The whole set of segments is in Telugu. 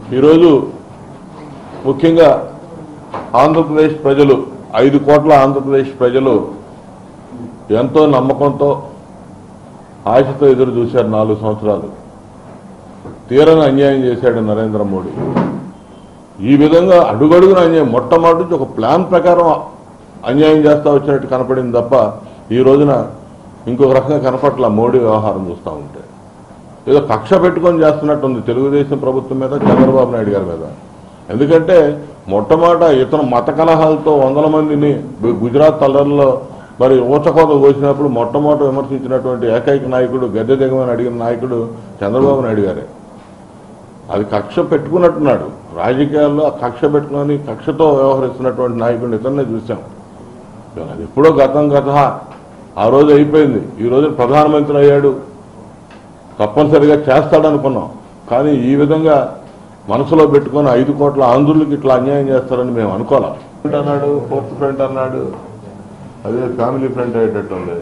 ఈరోజు ముఖ్యంగా ఆంధ్రప్రదేశ్ ప్రజలు ఐదు కోట్ల ఆంధ్రప్రదేశ్ ప్రజలు ఎంతో నమ్మకంతో ఆశతో ఎదురు చూశారు నాలుగు సంవత్సరాలు తీరని అన్యాయం చేశాడు నరేంద్ర మోడీ ఈ విధంగా అడుగడుగున అన్యాయం మొట్టమొదటి నుంచి ఒక ప్లాన్ ప్రకారం అన్యాయం చేస్తా వచ్చినట్టు కనపడింది తప్ప ఈ రోజున ఇంకొక రకంగా కనపట్ల మోడీ వ్యవహారం చూస్తూ ఉంటే ఏదో కక్ష పెట్టుకొని చేస్తున్నట్టుంది తెలుగుదేశం ప్రభుత్వం మీద చంద్రబాబు నాయుడు గారి మీద ఎందుకంటే మొట్టమొదట ఇతను మత కలహాలతో వందల మందిని గు- గుజరాత్ తల్లర్లో మరి ఊచకోత కోసినప్పుడు మొట్టమొదట విమర్శించినటువంటి ఏకైక నాయకుడు గద్దె దిగమని అడిగిన నాయకుడు చంద్రబాబు నాయుడు గారే అది కక్ష పెట్టుకున్నట్టున్నాడు రాజకీయాల్లో ఆ కక్ష పెట్టుకొని కక్షతో వ్యవహరిస్తున్నటువంటి నాయకుడిని ఇతన్నే చూశాం అది ఎప్పుడో గతం గత ఆ రోజు అయిపోయింది ఈ రోజు ప్రధానమంత్రి అయ్యాడు తప్పనిసరిగా చేస్తాడనుకున్నాం కానీ ఈ విధంగా మనసులో పెట్టుకొని ఐదు కోట్ల ఆంధ్రులకి ఇట్లా అన్యాయం చేస్తారని మేము అనుకోవాలి ఫ్రంట్ అన్నాడు ఫోర్త్ ఫ్రంట్ అన్నాడు అదే ఫ్యామిలీ ఫ్రంట్ అయ్యేటట్టు ఉంది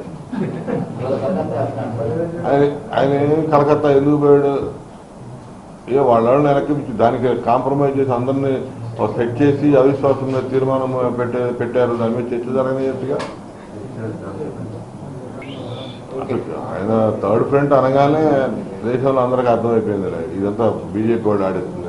ఆయన ఆయన ఏం కలకత్తా ఎందుకు పోయాడు ఏ వాళ్ళని వెనక్కి దానికి కాంప్రమైజ్ చేసి అందరినీ ఒక సెట్ చేసి అవిశ్వాసం మీద తీర్మానం పెట్టే పెట్టారు దాని మీద చర్చ జరగనియట్టుగా అసలు ఆయన థర్డ్ ఫ్రంట్ అనగానే దేశంలో అందరికీ అర్థమైపోయింది ఇదంతా బీజేపీ వాళ్ళు ఆడిస్తుంది